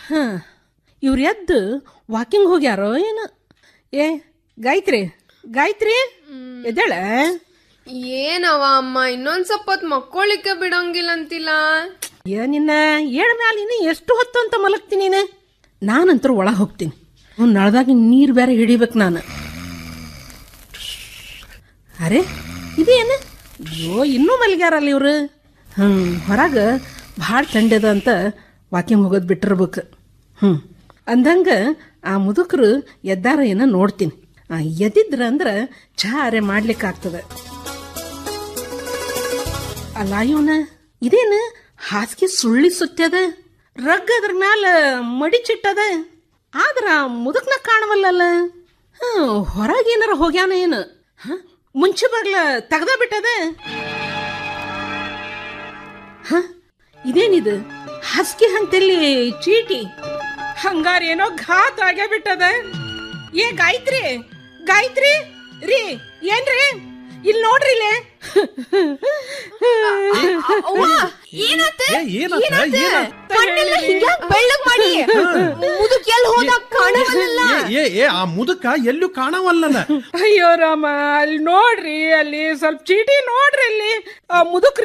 ಹಾ ಇವ್ರು ಎದ್ದು ವಾಕಿಂಗ್ ಹೋಗ್ಯಾರೋ ಏನು ಏ ಗಾಯತ್ರಿ ಗಾಯತ್ರಿ ಎದ್ದೇಳ ಏನವ ಅಮ್ಮ ಇನ್ನೊಂದ್ ಸ್ವಲ್ಪ ಹೊತ್ ಮಕ್ಕೋಳಿಕ್ಕೆ ಬಿಡಂಗಿಲ್ಲ ಅಂತಿಲ್ಲ ಏ ನಿನ್ನ ಏಳ್ ಮ್ಯಾಲ ಇನ್ನು ಎಷ್ಟು ಹೊತ್ತು ಅಂತ ಮಲಗ್ತೀನಿ ನೀನು ನಾನಂತರ ಒಳಗೆ ಹೋಗ್ತೀನಿ ಅವ್ನು ನಳದಾಗ ನೀರು ಬೇರೆ ಹಿಡಿಬೇಕು ನಾನು ಅರೆ ಇದೇನು ಅಯ್ಯೋ ಇನ್ನೂ ಮಲ್ಗ್ಯಾರಲ್ಲ ಇವ್ರು ಹ್ಞೂ ಹೊರಗೆ ಭಾಳ ಥಂಡದ ಅಂತ ವಾಕಿಂಗ್ ಹೋಗೋದು ಬಿಟ್ಟಿರ್ಬೇಕು ಹ್ಞೂ ಅಂದಂಗೆ ಆ ಮುದುಕರು ಎದ್ದಾರ ಏನೋ ನೋಡ್ತೀನಿ ಆ ಎದ್ದಿದ್ರ ಅಂದ್ರೆ ಚಹಾ ಅರೆ ಮಾಡ್ಲಿಕ್ಕೆ ಆಗ್ತದೆ ಅಲ್ಲ ಇವನ ಇದೇನು ಹಾಸಿಗೆ ಸುಳ್ಳಿ ಸುತ್ತದ ರಗ್ ಅದ್ರ ಮ್ಯಾಲ ಮಡಿಚಿಟ್ಟದ ಆದ್ರ ಮುದುಕ್ನ ಕಾಣವಲ್ಲಲ್ಲ ಹ್ಮ್ ಹೊರಗೇನಾರ ಹೋಗ್ಯಾನ ಏನು ಹ? ಮುಂಚೆ ಬಾಗ್ಲ ತೆಗ್ದ ಬಿಟ್ಟದ ಹ ಇದೇನಿದು ಹಾಸಿಗೆ ಹಂತಲ್ಲಿ ಚೀಟಿ ಹಂಗಾರ ಏನೋ ಘಾತ್ ಆಗೇ ಬಿಟ್ಟದ ಏ ಗಾಯತ್ರಿ ಗಾಯತ್ರಿ ರೀ ಏನ್ರಿ ಇಲ್ಲಿ ನೋಡ್ರಿ ಇಲ್ಲೇ ಏನತ್ತೆ ಏ, ಏನತ್ತ? ಏನತ್ತ? ಕಣ್ಣೆಲ್ಲ ಹಿಂಗ್ಯಾಕ್ ಬೆಳ್ಳಗ್ ಮಾಡಿ ಮುದುಕ್ ಎಲ್ ಹೋದ ಕಾಣವಲ್ಲ ಏ ಏ ಆ ಮುದುಕ ಎಲ್ಲೂ ಕಾಣವಲ್ಲಲ್ಲ ಅಯ್ಯೋ ರಾಮ ಅಲ್ಲಿ ನೋಡ್ರಿ ಅಲ್ಲಿ ಸ್ವಲ್ಪ ಚೀಟಿ ನೋಡ್ರಿ ಅಲ್ಲಿ ಆ ಮುದುಕ್